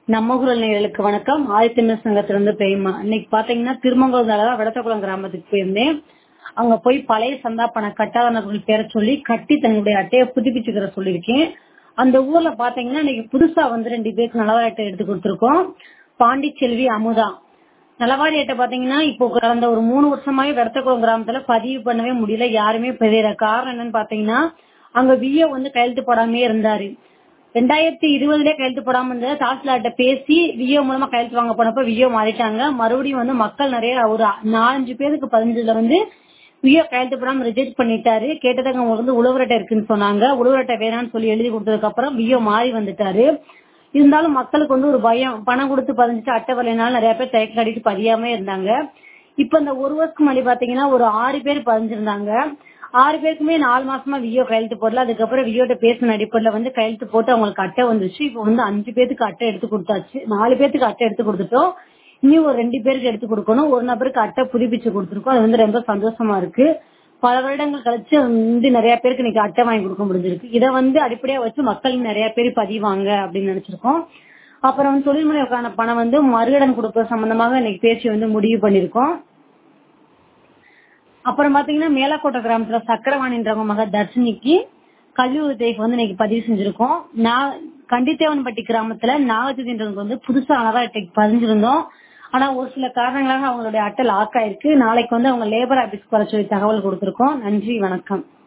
நம்ம குரல் நேயர்களுக்கு வணக்கம் ஆதித்தமிழ் சங்கத்திலிருந்து பிரேமா இன்னைக்கு பாத்தீங்கன்னா திருமங்கலம் தான் விடத்தக்குளம் கிராமத்துக்கு போயிருந்தேன் அங்க போய் பழைய சந்தா பணம் கட்டாதவர்கள் பேரை சொல்லி கட்டி தன்னுடைய அட்டையை புதுப்பிச்சுக்கிற சொல்லியிருக்கேன் அந்த ஊர்ல பாத்தீங்கன்னா இன்னைக்கு புதுசா வந்து ரெண்டு பேருக்கு நலவாரி அட்டை எடுத்து கொடுத்துருக்கோம் பாண்டிச்செல்வி அமுதா நலவாரி அட்டை பாத்தீங்கன்னா இப்போ கடந்த ஒரு மூணு வருஷமாவே விடத்தக்குளம் கிராமத்துல பதிவு பண்ணவே முடியல யாருமே பதியல காரணம் என்னன்னு பாத்தீங்கன்னா அங்க விஏ வந்து கையெழுத்து போடாமே இருந்தாரு ரெண்டாயிரத்தி இருபதுல கையெழுத்து போடாம இருந்தது தாசில்தார்கிட்ட பேசி விஓ மூலமா கையெழுத்து வாங்க போனப்ப விஓ மாறிட்டாங்க மறுபடியும் வந்து மக்கள் நிறைய ஒரு நாலஞ்சு பேருக்கு பதினஞ்சுல வந்து விஓ கையெழுத்து போடாம ரிஜெக்ட் பண்ணிட்டாரு கேட்டதுக்கு அவங்க வந்து உழவர் அட்டை இருக்குன்னு சொன்னாங்க உழவர் அட்டை வேணாம்னு சொல்லி எழுதி கொடுத்ததுக்கு அப்புறம் விஓ மாறி வந்துட்டாரு இருந்தாலும் மக்களுக்கு வந்து ஒரு பயம் பணம் கொடுத்து பதிஞ்சுட்டு அட்டை வரலைனாலும் நிறைய பேர் தயக்கம் கட்டிட்டு பதியாம இருந்தாங்க இப்ப இந்த ஒரு வருஷத்துக்கு முன்னாடி பாத்தீங்கன்னா ஒரு ஆறு பேர் பதிஞ்சிருந்தாங்க ஆறு பேருக்குமே நாலு மாசமா விஓ கையெழுத்து போடல அதுக்கப்புறம் விஓட்ட பேசின அடிப்படையில வந்து கையெழுத்து போட்டு அவங்களுக்கு அட்டை வந்துச்சு இப்போ வந்து அஞ்சு பேருக்கு அட்டை எடுத்து கொடுத்தாச்சு நாலு பேருக்கு அட்டை எடுத்து கொடுத்துட்டோம் இன்னும் ஒரு ரெண்டு பேருக்கு எடுத்து கொடுக்கணும் ஒரு நபருக்கு அட்டை புதுப்பிச்சு கொடுத்துருக்கோம் அது வந்து ரொம்ப சந்தோஷமா இருக்கு பல வருடங்கள் கழிச்சு வந்து நிறைய பேருக்கு இன்னைக்கு அட்டை வாங்கி கொடுக்க முடிஞ்சிருக்கு இதை வந்து அடிப்படையா வச்சு மக்கள் நிறைய பேர் பதிவாங்க அப்படின்னு நினைச்சிருக்கோம் அப்புறம் வந்து தொழில் முனைவுக்கான பணம் வந்து மறுகடன் கொடுப்பது சம்பந்தமாக இன்னைக்கு பேச்சு வந்து முடிவு பண்ணிருக்கோம் அப்புறம் பாத்தீங்கன்னா மேலக்கோட்டை கிராமத்துல சக்கரவாணின்றவங்க மக தர்ஷினிக்கு கல்வி உதவிக்கு வந்து இன்னைக்கு பதிவு செஞ்சிருக்கோம் நான் கண்டித்தேவன்பட்டி கிராமத்துல நாகஜதின்றவங்க வந்து புதுசா அழகா அட்டைக்கு பதிஞ்சிருந்தோம் ஆனா ஒரு சில காரணங்களாக அவங்களுடைய அட்டை லாக் ஆயிருக்கு நாளைக்கு வந்து அவங்க லேபர் ஆபீஸ்க்கு வர சொல்லி தகவல் கொடுத்திருக்கோம் நன்றி வணக்கம்